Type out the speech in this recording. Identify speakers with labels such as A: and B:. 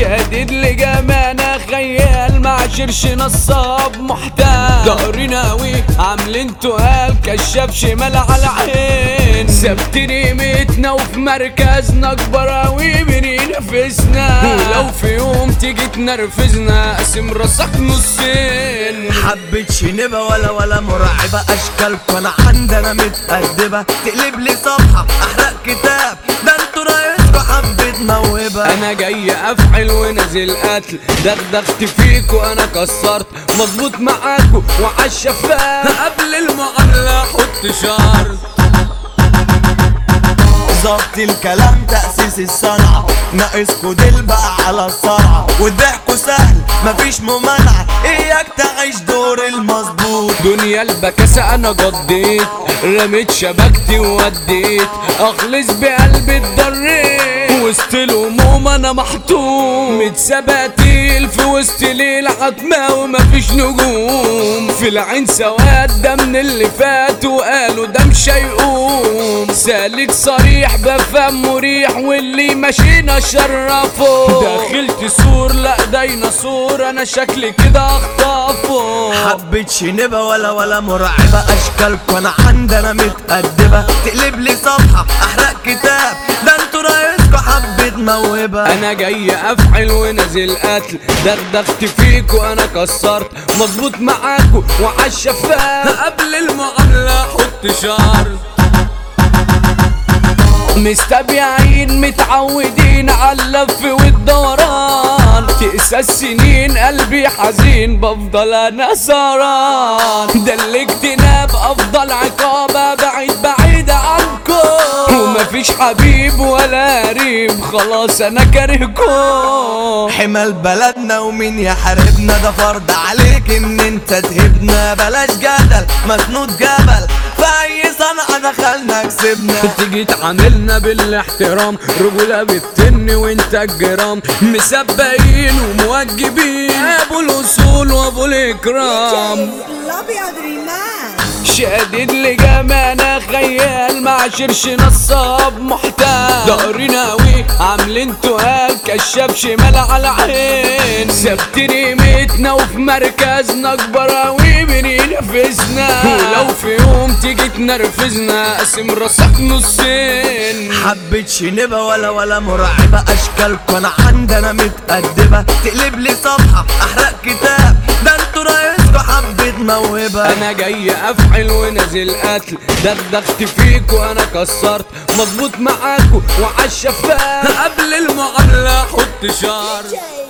A: شادد لجمانة خيال مع شرش نصاب محتال ضهري ناوي عاملين تقال كشاف شمال على عين سبت ريمتنا وفي مركزنا اكبر اوي بينافسنا ولو في يوم تيجي تنرفزنا قسم راسك نصين
B: حبة شنبة ولا ولا مرعبة أشكالكوا أنا عندنا متأدبة تقلب لي صفحة أحرق كتاب ده انتوا رايتكوا حبة موهبة
A: انا جاي افعل ونازل قتل دغدغت فيكو انا كسرت مظبوط معاكو وعالشفاف قبل المعاملة حط شرط
B: ظبط الكلام تأسيس الصنعة ناقصكوا دل بقى على الصرعة والضحكوا سهل مفيش ممانعة إياك تعيش دور المظبوط
A: دنيا البكاسة انا قضيت رميت شبكتي ووديت اخلص بقلبي اتضريت وسط الهموم انا محطوط متسباتيل في وسط ليل عتمة ومفيش نجوم في العين سواد ده من اللي فات وقالوا ده مش هيقوم سالك صريح بفهم مريح واللي ماشينا شرفه دخلت سور لا ديناصور انا شكلي كده اخطفه
B: حبة شنبة ولا ولا مرعبة أشكالكوا أنا عندنا متأدبة تقلب لي صفحة أحرق كتاب ده انتوا رايتكوا حبة موهبة
A: انا جاي افعل ونازل قتل دغدغت فيكو انا كسرت مظبوط معاكو وعالشفاف قبل المعاملة حط شرط مستبيعين متعودين على اللف والدوران تقسى السنين قلبي حزين بفضل انا سهران ده الاجتناب افضل عقابة بعيد بعيد عنكم ومفيش حبيب ولا قريب خلاص انا كارهكم
B: حمل بلدنا ومين يحاربنا ده فرض عليك ان انت تهبنا بلاش جدل مسنود جبل في اي صنعة دخلنا كسبنا
A: تيجي تعاملنا بالاحترام رجولة بتن وانت الجرام مسبقين وموجبين ابو الاصول وابو الاكرام
C: الابيض ريمان
A: شادد لجمانة خيال مع شرش نصاب محتال ضهري ناوي عاملين تقال كشاف شمال على عين سبت ريمتنا وفي مركزنا اكبر اوي بينافسنا ولو في يوم تيجي تنرفزنا قسم راسك نصين
B: حبة شنبة ولا ولا مرعبة أشكالكوا أنا عندنا متأدبة تقلب لي صفحة أحرق كتاب ده انتوا رايتكوا حبة موهبة
A: انا جاي افعل ونازل قتل دغدغت فيكو انا كسرت مظبوط معاكو وعالشفاف قبل المعاملة حط شرط
C: جاي